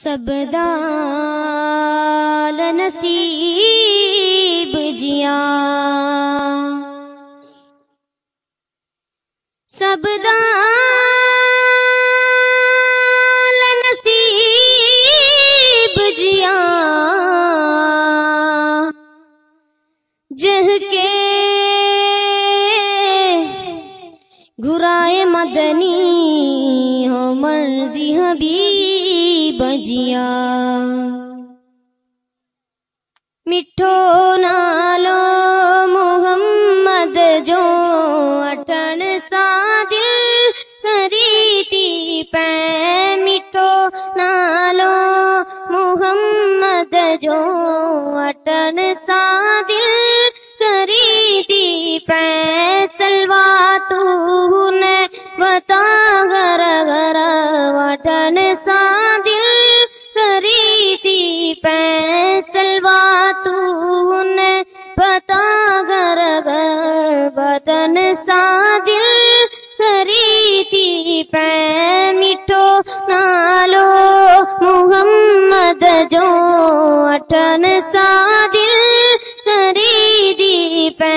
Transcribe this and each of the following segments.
सबदा नसीब जिया सबदा नसीब जिया जह के घुराए मदनी हो मर्जी हबीब जिया मिठो नालो मोहम्मद जो अठन सा दिल करी थी पै मिठो नालो मोहम्मद जो अटन सा दिल करी थी पै सलवा तू ने बता घर घर वटन सा दिल करी थी पै सलवा तू ने बता घर घर बदन सा दिल करी थी पै मिठो नालो मुहम्मद जो अठन सा दिल करी दी पै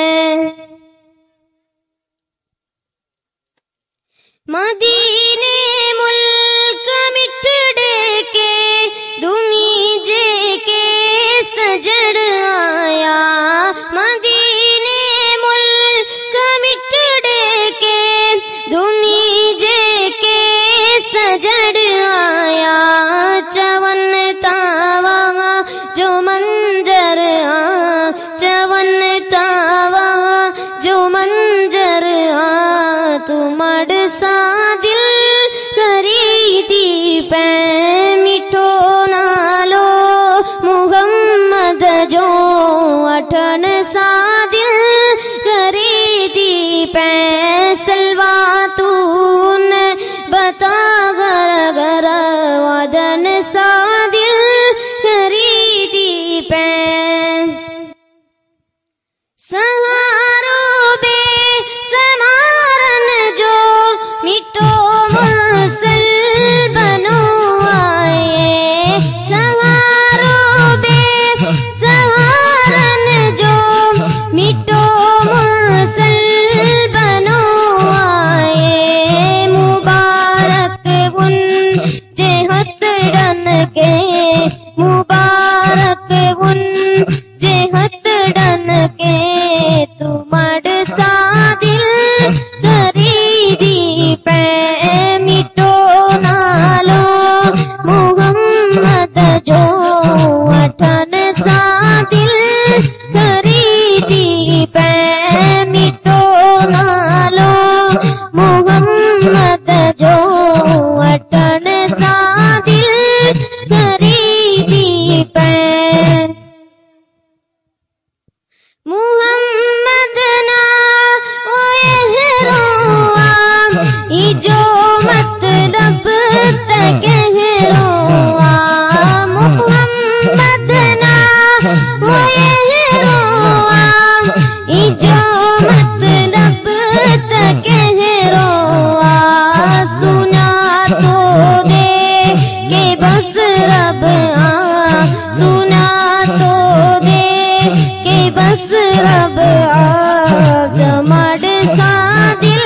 मदीने मुल्क मिठड़े के दुमी जे के सजड़ आया मदीने मुल्क मिठड़े के दुमी जे के सजड़ आया चवन तावा जो मंजर आ चवन तावा जो मंजर आ तुमड़ सा दिल करी दी पै मिठो नालो मुहम्मद जो अठन सा दिल करी दी पै सलवा तून बता घर घर वदन सा दिल करी दी पै सहारो बे समारन जो मिटो मुरसल बनो आए सहारो बे सहारन जो मिटो मुरसल बनो आए मुबारक उन जे हथड़न के मुबारक उन जे हथड़न के तुमड़ सा दिल करी दी पै मिटो नालो मुहम्मद जो अठन सा दिल करी दी पै मिटो नालो मुहम्मद जो अठन सा दिल करी दी पै मुहम्मद ना ओहरोआ ई जो मतलब तक रोआ मुहम्मद ना ओहरोआ ई जो मतलब तक रोआ सुना तो दे के बस रब आ सुना तो दे के बस रब आ जमड़ सा दिल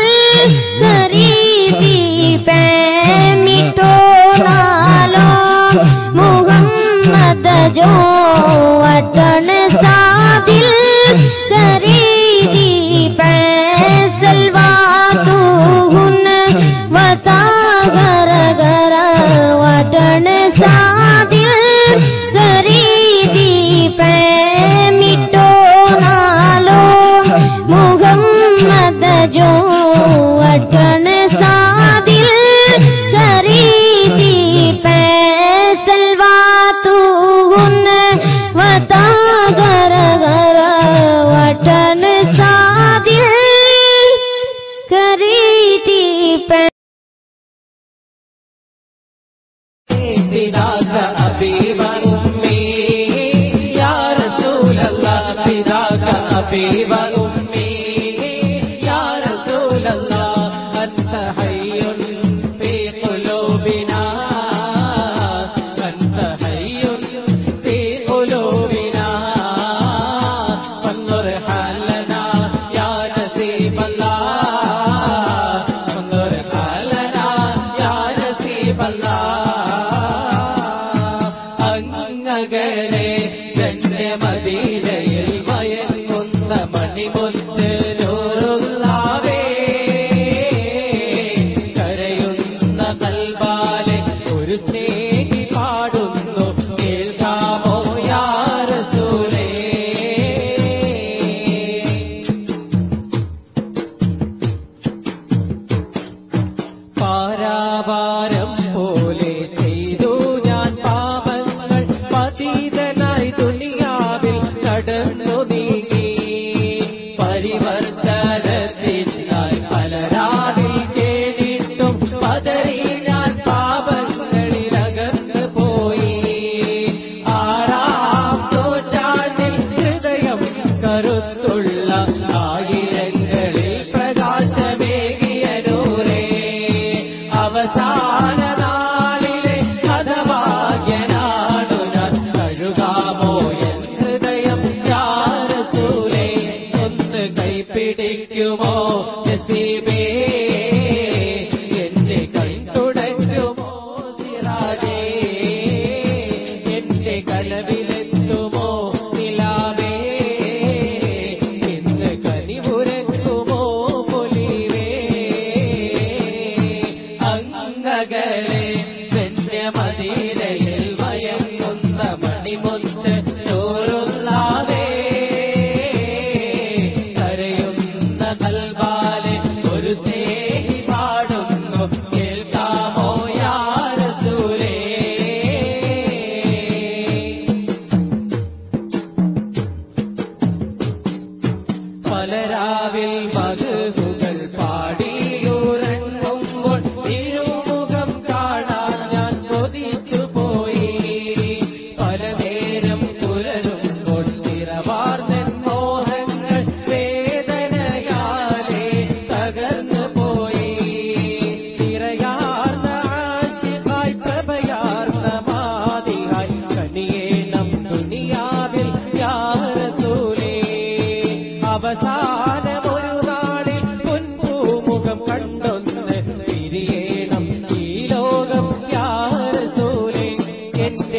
खरीदी पै मिठो नालो मुहम्मद जो अटन सा दिल खरीदी पै सलवा तू हुन बता घर घर वटन सा दिल खरीदी पै मिटो नालो मुहम्मद जो अटन सा दिल खरीदी पै सलवा तू हुन वता घर घर वटन सा दिल खरीदी पै فداك أبي وأمي يا رسول الله فداك أبي وأمي يا رسول الله أنت حي في قلوبنا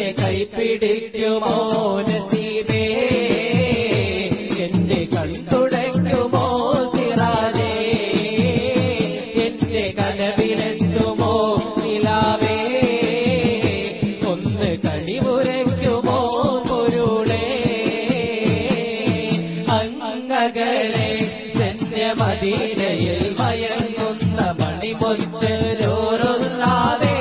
എന്നെ കൈപ്പിടിക്കുമോ നസീബേ എന്റെ കൺതുടയ്ക്കുമോ സിറാജേ എന്റെ കനവിലെത്തുമോ നിലാവേ ഒന്ന് കണിപുരയ്ക്കുമോ പൊരുളേ അങ്ങകലെ ജന്യമദീനയിൽ മയങ്ങുന്ന മണിമുത്തരോറുള്ളാവേ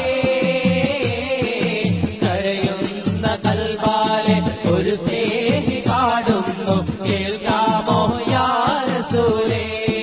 കരയുന്ന കൽവാലെ ഒരു സ്നേഹി പാടുന്നു കേൾക്കാമോ യാരസൂരേ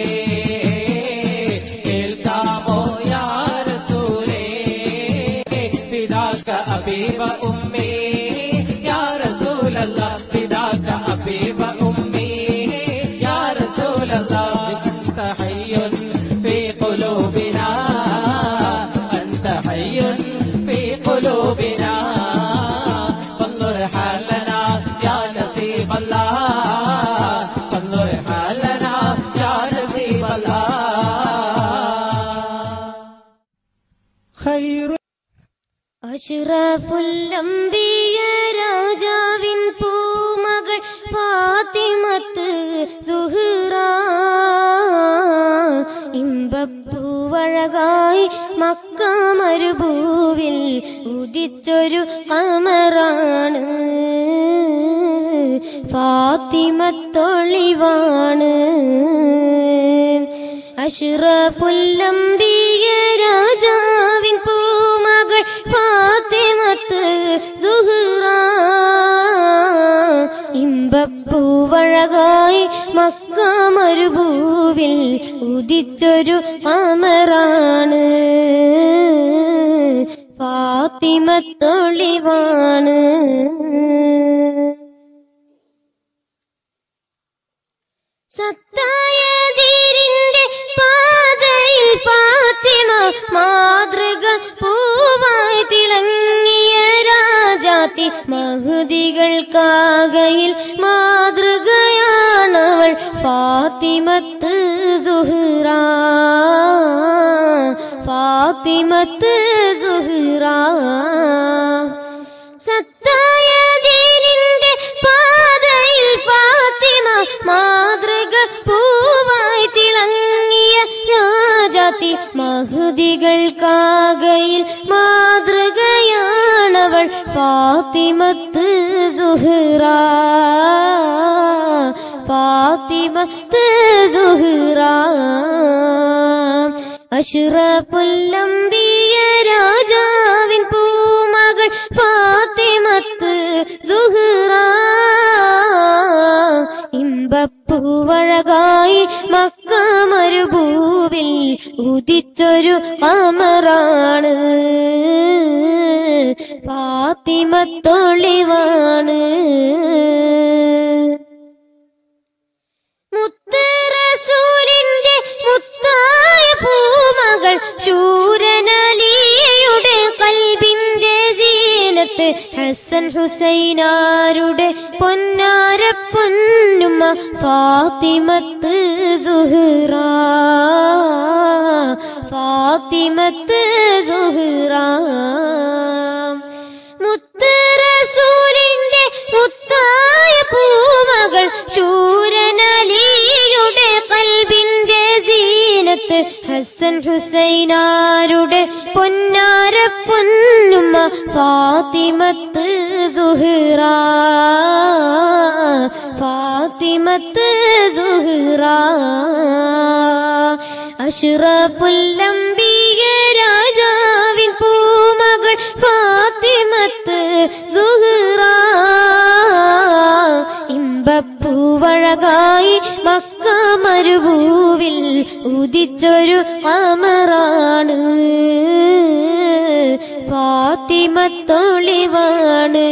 കേൾക്കാമോ യാരസൂരേ പിതാക്ക അബീബ ഉമ്മേ യാരസൂലല്ല പിതാക്ക അബീബ ഉമ്മേ യാരസൂലല്ല أنت حي في قلوبنا أنت حي في قلوبنا فانظر حالنا يا نصيب الله فانظر حالنا يا نصيب الله خير അഷ്റഫുല്ലംബിയ രാജാവിൻ പൂമകൾ ഫാത്തിമത്ത് സുഹ്റ ഇമ്പപ്പൂവഴകായി മക്ക മരുഭൂവിൽ ഉദിച്ചൊരു കമറാണ് ഫാത്തിമത്തൊളിവാണ് അഷ്റഫുല്ലംബിയ രാജാവിൻ പൂമകൾ ഫാത്തിമത്ത് സുഹ്റ ഇമ്പപ്പൂവഴകായി മക്ക മരുഭൂവിൽ ഉദിച്ചൊരു കമറാണ് ഫാത്തിമത്തൊളിവാണ് സത്തായതീരിന്റെ പാതയിൽ ഫാത്തിമ മാതൃക പൂവായി തിളങ്ങിയ രാജാത്തി മഹുദികൾക്കാകയിൽ മാതൃകയാണവൾ ഫാത്തിമത്ത് സുഹ്റ ഫാത്തിമത്ത് സുഹ്റ സത്തായ ദീനിന്റെ പാതയിൽ ഫാത്തിമ മാതൃക പൂവായി തിളങ്ങിയ രാജാത്തി മഹുദികൾക്കാകയിൽ മാതൃകയാണവൾ ഫാത്തിമത്ത് സുഹ്റ ഫാത്തിമത്ത് സുഹ്റ അഷ്റഫുല്ലംബിയ രാജാവിൻ പൂമകൾ ഫാത്തിമത്ത് സുഹ്റ ഇമ്പപ്പൂവഴകായി മക്ക മരുഭൂവിൽ ഉദിച്ചൊരു അമറാണ് ഫാത്തിമത്തൊളിവാണ് മുത്തറസൂലിന്റെ മുത്തായ പൂമകൾ ശൂരനലിയയുടെ കൽബിന്റെ ജീനത്ത് ഹസൻ ഹുസൈനാരുടെ പൊന്നാര പൊന്നുമ്മ ഫാത്തിമത്ത് സുഹ്റ ഫാത്തിമത്ത് സുഹ്റ മുത്തറസൂലിന്റെ മുത്തായ പൂമകൾ ശൂരനലിയുടെ കൽബിന്റെ ജീനത്ത് ഹസൻ ഹുസൈനാരുടെ പൊന്നാര പൊന്നുമ്മ ഫാത്തിമത്ത് സുഹ്റ ഫാത്തിമത്ത് സുഹ്റ അഷ്റഫുല്ലംബിയ രാജാവിൻ പൂമകൾ ഫാത്തിമത്ത് സുഹ്റ ഇമ്പപ്പൂവഴകായി മക്ക മരുഭൂവിൽ ഉദിച്ചൊരു അമറാണ് ഫാത്തിമത്തൊളിവാണ്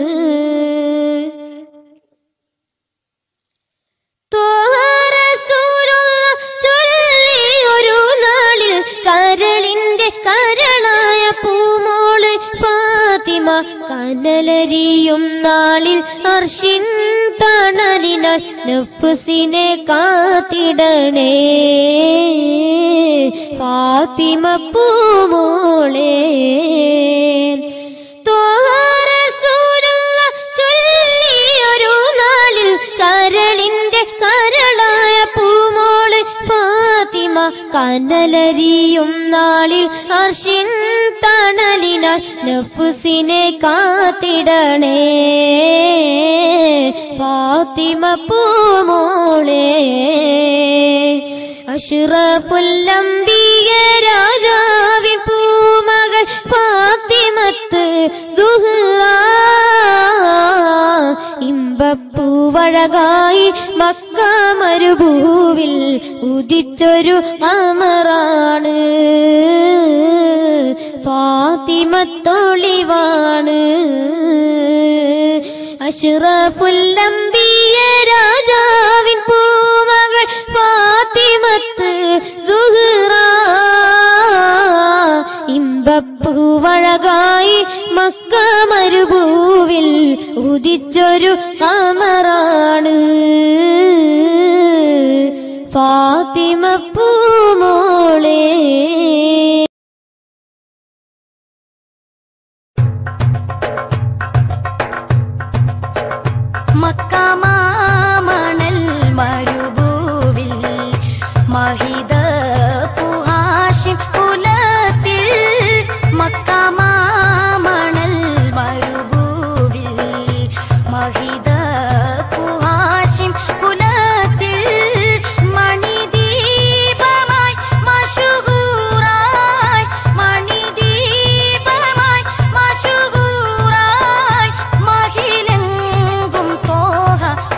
തോറസൂലുള്ള ചൊല്ലിയൊരു നാളിൽ കരളിന്റെ കരളായ പൂമോള് ഫാത്തിമ കനലരിയും നാളിൽ അർഷിൻ തണലിനായി നഫ്സിനെ കാത്തിടണേ ഫാത്തിമ പൂമോളെ തോറസൂലുള്ള കനലരിയും നാളിൽ അർഷിൻ തണലിനാൽ നഫുസിനെ കാത്തിടണേ ഫാത്തിമ പൂമോളെ അഷ്റഫുല്ലംബിയ രാജാവിൻ പൂമകൾ ഫാത്തിമത്ത് സുഹ്റ ഇമ്പപ്പൂവഴകായി മക്ക മരുഭൂവിൽ ഉദിച്ചൊരു അമറാണ് ഫാത്തിമത്തൊളിവാണ് അഷ്റഫുല്ലംബിയ രാജാവിൻ പൂമകൾ ഫാത്തിമത്ത് സുഹ്റ ഇമ്പപ്പൂവഴകായി മക്ക മരുഭൂവിൽ ഉദിച്ചൊരു കമറാണ് ഫാത്തിമ പൂമോളെ മക്കമാമണൽ മരുഭൂവിൽ മഹിത പുഹാഷിം കുലത്തിൽ മക്കമാമണൽ മരുഭൂവിൽ മഹിത പുഹാഷിം കുലത്തിൽ മണിദീപമായി മഷുഹൂറായി മണിദീപമായി മഷുഹൂറായി മഹിലെങ്കും തോഹ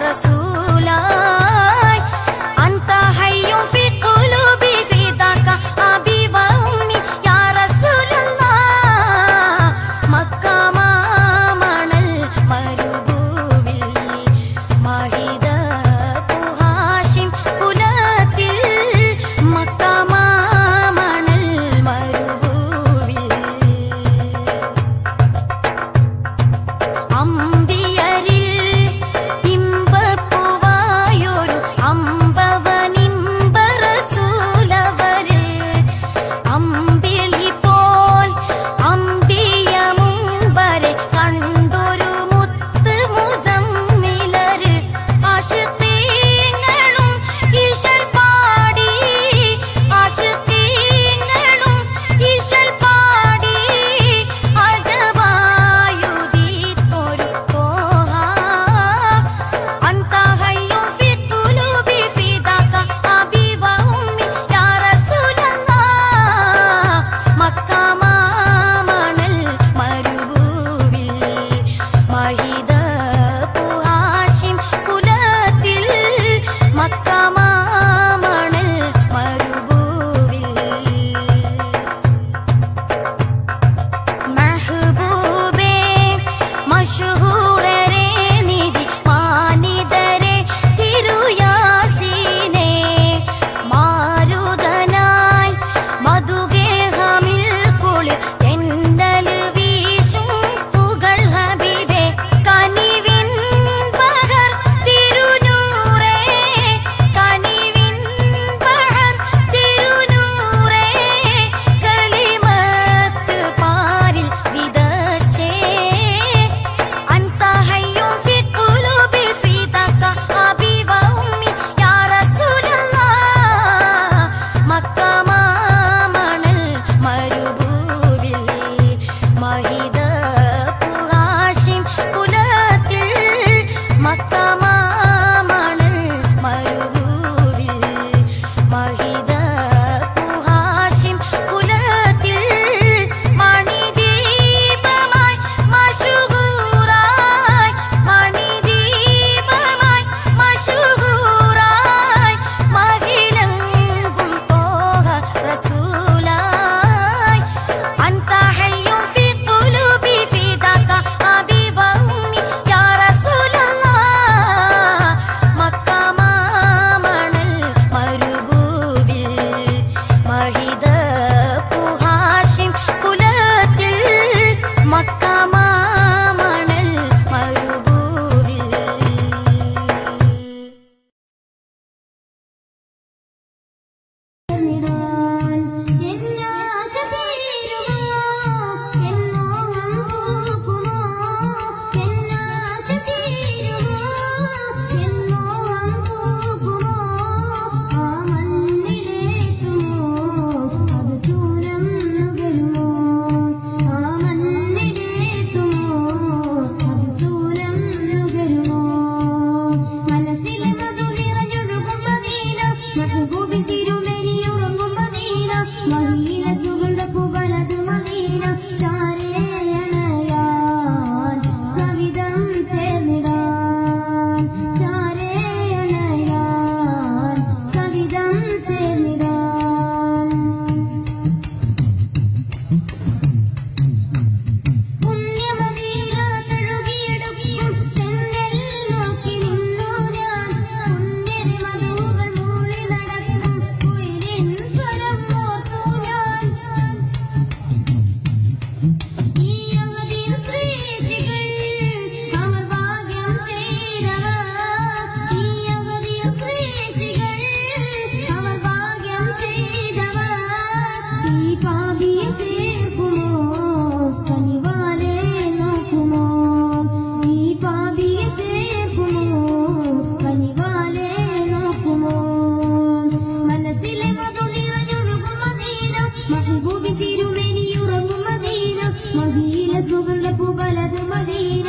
സുബലത് മദീന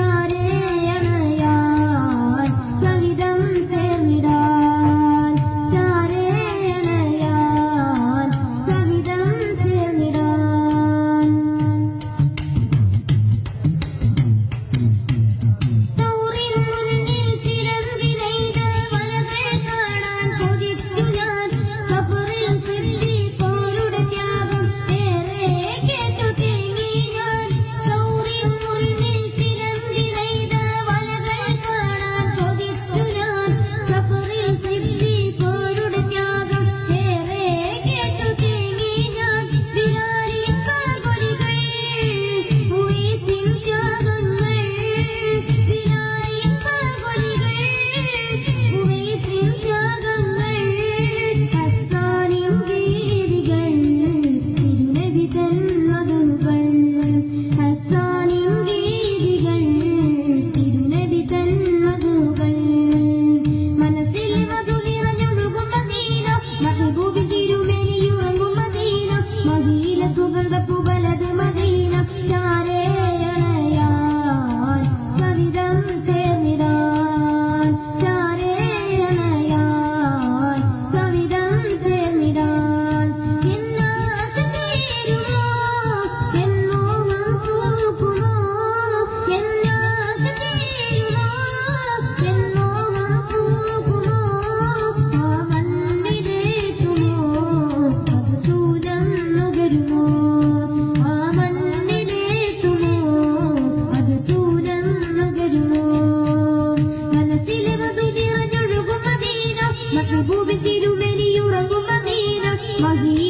ചാരേയണയാൻ സവിധം ചേർന്നിടാൻ ചാരേയണയാൻ സവിധം ചേർന്നിടാൻ തൗറിൻ മുന്നിൽ ചിലന്തി നെയ്ത വലകൾ കാണാൻ കൊതിച്ചു ഞാൻ സഫറിൽ സിദ്ദീഖോരുടെ ത്യാഗം ഏറെ കേട്ടു തേങ്ങി ഞാൻ തൗറിൻ മുന്നിൽ ചിലന്തി നെയ്ത വലകൾ കാണാൻ കൊതിച്ചു ഞാൻ സഫറിൽ സിദ്ദീഖോരുടെ ത്യാഗം ഏറെ കേട്ടു തേങ്ങി ഞാൻ ബിലാലിൻ കാൽവരികൾ ഉവൈസിൻ ത്യാഗങ്ങൾ ബിലാലിൻ കാൽവരികൾ ഉവൈസിൻ ത്യാഗങ്ങൾ ഹസ്സാനിൻ ഗീതികൾ തിരുനബി തൻ മധുകൾ ഹസ്സാനിൻ ഗീതികൾ തിരുനബി തൻ മധുകൾ മനസ്സിൽ മധു നിറഞ്ഞൊഴുകും മദീന മഹബൂബിൻ തിരുമേനിയുറങ്ങും മദീന മദീന സുഗന്ധ സുബലത് മദീന ചാരേയണയാൻ സവിധം ചേർന്നിടാൻ ചാരേയണയാൻ സവിധം ചേർന്നിടാൻ എന്നാശ തീരുമോ എന്നോണം പൂക്കുമോ എന്നാശ തീരുമോ എന്നോണം പൂക്കുമോ ആ മണ്ണിലേക്കുമോ അത് സൂര്യം നുകരുമോ ആ മണ്ണിലേക്കുമോ അത് സൂര്യം നുകരുമോ മനസ്സിലെ മധു നിറഞ്ഞൊഴുകും മദീന മഹബൂബിൻ തിരുമേനിയുറങ്ങും മദീന മഹീ